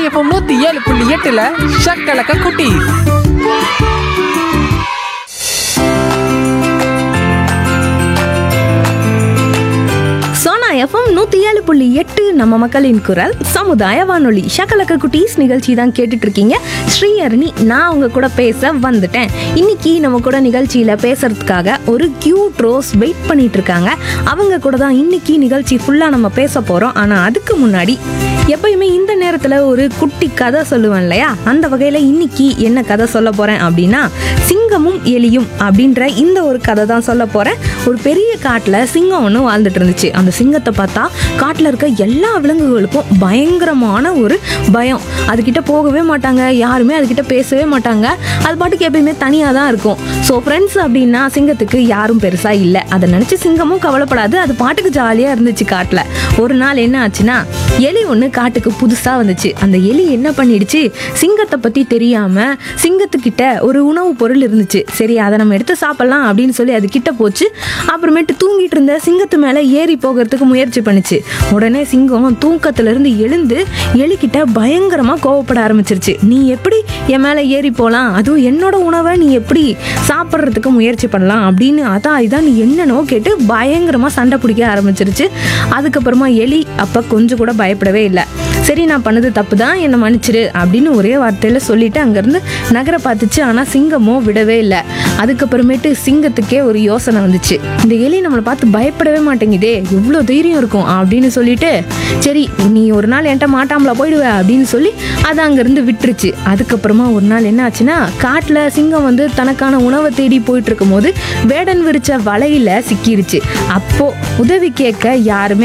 FM நூத்தி ஏழு புள்ளி எட்டுல ஷக்கலக்க குட்டி சோனா எஃப்எம் நூத்தி ஏழு புள்ளி எட்டு நம்ம மக்களின் குரல் சமுதாய வானொலி ஷக்கலக்க குட்டீஸ் நிகழ்ச்சி தான் கேட்டுட்டு இருக்கீங்க ஸ்ரீஹரணி நான் உங்க கூட பேச வந்துட்டேன் இன்னைக்கு நம்ம கூட நிகழ்ச்சியில பேசுறதுக்காக ஒரு கியூட் ரோஸ் வெயிட் பண்ணிட்டு இருக்காங்க அவங்க கூட தான் இன்னைக்கு நிகழ்ச்சி ஃபுல்லா நம்ம பேச போறோம் ஆனா அதுக்கு முன்னாடி எப்பயுமே இந்த நேரத்துல ஒரு குட்டி கதை சொல்லுவேன் இல்லையா அந்த வகையில இன்னைக்கு என்ன கதை சொல்ல போறேன் அப்படின்னா சிங்கமும் எலியும் அப்படின்ற இந்த ஒரு கதை தான் சொல்ல போறேன் ஒரு பெரிய காட்டுல சிங்கம் ஒன்று வாழ்ந்துட்டு இருந்துச்சு அந்த சிங்கத்தை பார்த்தா காட்டுல இருக்க எல்லா விலங்குகளுக்கும் பயங்கரமான ஒரு பயம் அதுகிட்ட போகவே மாட்டாங்க யாருமே அதுகிட்ட பேசவே மாட்டாங்க அது பாட்டுக்கு எப்பயுமே தனியாக தான் இருக்கும் ஸோ ஃப்ரெண்ட்ஸ் அப்படின்னா சிங்கத்துக்கு யாரும் பெருசா இல்லை அதை நினைச்சு சிங்கமும் கவலைப்படாது அது பாட்டுக்கு ஜாலியாக இருந்துச்சு காட்டில் ஒரு நாள் என்ன ஆச்சுன்னா எலி ஒன்று காட்டுக்கு புதுசாக வந்துச்சு அந்த எலி என்ன பண்ணிடுச்சு சிங்கத்தை பற்றி தெரியாமல் சிங்கத்துக்கிட்ட ஒரு உணவு பொருள் இருந்துச்சு சரி அதை நம்ம எடுத்து சாப்பிடலாம் அப்படின்னு சொல்லி அது கிட்ட போச்சு அப்புறமேட்டு தூங்கிட்டு இருந்த சிங்கத்து மேலே ஏறி போகிறதுக்கு முயற்சி பண்ணுச்சு உடனே சிங்கம் தூக்கத்துல இருந்து எழுந்து எலிக்கிட்ட பயங்கரமாக கோவப்பட ஆரம்பிச்சிருச்சு நீ எப்படி என் மேலே ஏறி போகலாம் அதுவும் என்னோட உணவை நீ எப்படி சாப்பிட்றதுக்கு முயற்சி பண்ணலாம் அப்படின்னு அதான் இதான் நீ என்னன்னோ கேட்டு பயங்கரமாக சண்டை பிடிக்க ஆரம்பிச்சிருச்சு அதுக்கப்புறமா எலி அப்போ கொஞ்சம் கூட பயப்படவே இல்லை சரி நான் பண்ணது தப்பு தான் என்னை மன்னிச்சிரு அப்படின்னு ஒரே வார்த்தையில் சொல்லிட்டு அங்கேருந்து நகர பார்த்துச்சு ஆனால் சிங்கமோ விடவே இல்லை அதுக்கப்புறமேட்டு சிங்கத்துக்கே ஒரு யோசனை வந்துச்சு இந்த எலி நம்மளை பார்த்து பயப்படவே மாட்டேங்குதே எவ்வளோ தைரியம் இருக்கும் அப்படின்னு சொல்லிட்டு சரி நீ ஒரு நாள் என்கிட்ட மாட்டாமலா போயிடுவ அப்படின்னு சொல்லி அதை அங்கேருந்து விட்டுருச்சு அதுக்கப்புறமா ஒரு நாள் என்ன ஆச்சுன்னா காட்டில் சிங்கம் வந்து தனக்கான உணவை தேடி போயிட்டு இருக்கும்போது வேடன் விரிச்ச வலையில சிக்கிருச்சு அப்போ உதவி கேட்க யாருமே